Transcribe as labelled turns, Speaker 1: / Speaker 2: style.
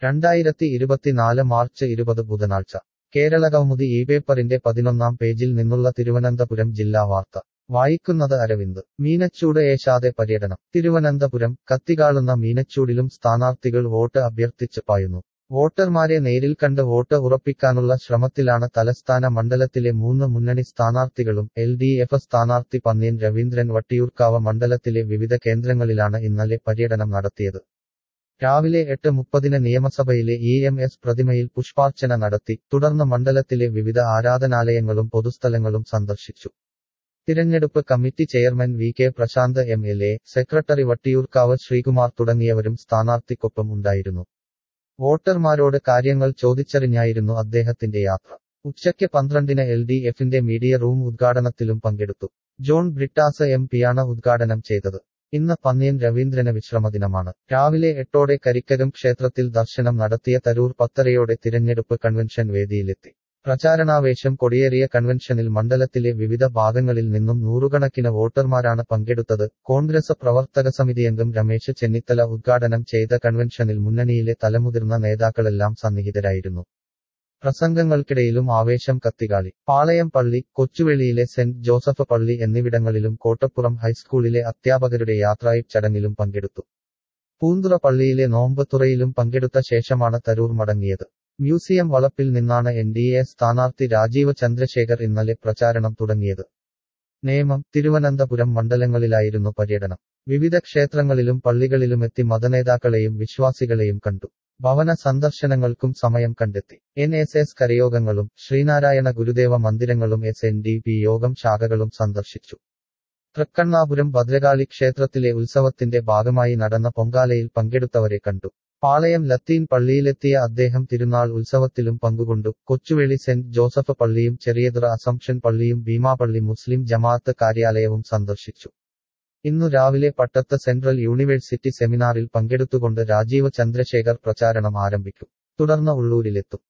Speaker 1: രണ്ടായിരത്തി ഇരുപത്തിനാല് മാർച്ച് ഇരുപത് ബുധനാഴ്ച കേരള കൗമുദി ഈ പേപ്പറിന്റെ പതിനൊന്നാം പേജിൽ നിന്നുള്ള തിരുവനന്തപുരം ജില്ലാ വാർത്ത വായിക്കുന്നത് അരവിന്ദ് മീനച്ചൂട് ഏശാതെ പര്യടനം തിരുവനന്തപുരം കത്തികാളുന്ന മീനച്ചൂടിലും സ്ഥാനാർത്ഥികൾ വോട്ട് അഭ്യർത്ഥിച്ച് പായുന്നു വോട്ടർമാരെ നേരിൽ കണ്ട് വോട്ട് ഉറപ്പിക്കാനുള്ള ശ്രമത്തിലാണ് തലസ്ഥാന മണ്ഡലത്തിലെ മൂന്ന് മുന്നണി സ്ഥാനാർത്ഥികളും എൽ ഡി എഫ് സ്ഥാനാർത്ഥി പന്ന്യൻ രവീന്ദ്രൻ വട്ടിയൂർക്കാവ് മണ്ഡലത്തിലെ വിവിധ കേന്ദ്രങ്ങളിലാണ് ഇന്നലെ പര്യടനം നടത്തിയത് രാവിലെ എട്ട് മുപ്പതിന് നിയമസഭയിലെ ഇ എം എസ് പ്രതിമയിൽ പുഷ്പാർച്ചന നടത്തി തുടർന്ന് മണ്ഡലത്തിലെ വിവിധ ആരാധനാലയങ്ങളും പൊതുസ്ഥലങ്ങളും സന്ദർശിച്ചു തിരഞ്ഞെടുപ്പ് committee chairman V K Prashanth M L A secretary Vattiyoorkavu Sreekumar തുടങ്ങിയവരും സ്ഥാനാർത്ഥിക്കൊപ്പം ഉണ്ടായിരുന്നു വോട്ടർമാരോട് കാര്യങ്ങൾ ചോദിച്ചറിഞ്ഞായിരുന്നു അദ്ദേഹത്തിന്റെ യാത്ര ഉച്ചയ്ക്ക് പന്ത്രണ്ടിന് എൽ ഡി എഫിന്റെ മീഡിയ റൂം ഉദ്ഘാടനത്തിലും പങ്കെടുത്തു ജോൺ ബ്രിട്ടാസ് എം പിയാണ് ഉദ്ഘാടനം ചെയ്തത് ഇന്ന് പന്ന്യൻ രവീന്ദ്രന് വിശ്രമദിനമാണ് രാവിലെ എട്ടോടെ കരിക്കകം ക്ഷേത്രത്തിൽ ദർശനം നടത്തിയ തരൂർ പത്തരയോടെ തിരഞ്ഞെടുപ്പ് കൺവെൻഷൻ വേദിയിലെത്തി പ്രചാരണാവേശം കൊടിയേറിയ കൺവെൻഷനിൽ മണ്ഡലത്തിലെ വിവിധ ഭാഗങ്ങളിൽ നിന്നും നൂറുകണക്കിന് വോട്ടർമാരാണ് പങ്കെടുത്തത് കോൺഗ്രസ് പ്രവർത്തക സമിതിയംഗം രമേശ് ചെന്നിത്തല ഉദ്ഘാടനം ചെയ്ത കൺവെൻഷനിൽ മുന്നണിയിലെ തലമുതിർന്ന നേതാക്കളെല്ലാം സന്നിഹിതരായിരുന്നു പ്രസംഗങ്ങൾക്കിടയിലും ആവേശം കത്തികാളി പാളയം പള്ളി കൊച്ചുവേളിയിലെ സെന്റ് ജോസഫ് പള്ളി എന്നിവിടങ്ങളിലും കോട്ടപ്പുറം ഹൈസ്കൂളിലെ അധ്യാപകരുടെ യാത്രായി ചടങ്ങിലും പങ്കെടുത്തു പൂന്തുറ പള്ളിയിലെ നോമ്പ് തുറയിലും പങ്കെടുത്ത ശേഷമാണ് തരൂർ മടങ്ങിയത് മ്യൂസിയം വളപ്പിൽ നിന്നാണ് എൻ ഡി എ സ്ഥാനാർത്ഥി രാജീവ് ചന്ദ്രശേഖർ ഇന്നലെ പ്രചാരണം തുടങ്ങിയത് നേമം തിരുവനന്തപുരം മണ്ഡലങ്ങളിലായിരുന്നു പര്യടനം വിവിധ ക്ഷേത്രങ്ങളിലും പള്ളികളിലുമെത്തി മതനേതാക്കളെയും വിശ്വാസികളെയും കണ്ടു ഭവന സന്ദർശനങ്ങൾക്കും സമയം കണ്ടെത്തി എൻ എസ് എസ് കരയോഗങ്ങളും ശ്രീനാരായണ ഗുരുദേവ മന്ദിരങ്ങളും എസ് എൻ ഡി പി യോഗം ശാഖകളും സന്ദർശിച്ചു തൃക്കണ്ണാപുരം ഭദ്രകാളി ക്ഷേത്രത്തിലെ ഉത്സവത്തിന്റെ ഭാഗമായി നടന്ന പൊങ്കാലയിൽ പങ്കെടുത്തവരെ കണ്ടു പാളയം ലത്തീൻ പള്ളിയിലെത്തിയ അദ്ദേഹം തിരുനാൾ ഉത്സവത്തിലും പങ്കുകൊണ്ടു കൊച്ചുവേളി സെന്റ് ജോസഫ് പള്ളിയും ചെറിയതുറ അസംഷൻ പള്ളിയും ഭീമാപള്ളി മുസ്ലിം ജമാഅത്ത് കാര്യാലയവും സന്ദർശിച്ചു ഇന്നു രാവിലെ പട്ടത്ത് സെൻട്രൽ യൂണിവേഴ്സിറ്റി സെമിനാറിൽ പങ്കെടുത്തുകൊണ്ട് രാജീവ് ചന്ദ്രശേഖർ പ്രചാരണം ആരംഭിക്കും തുടർന്ന് ഉള്ളൂരിലെത്തും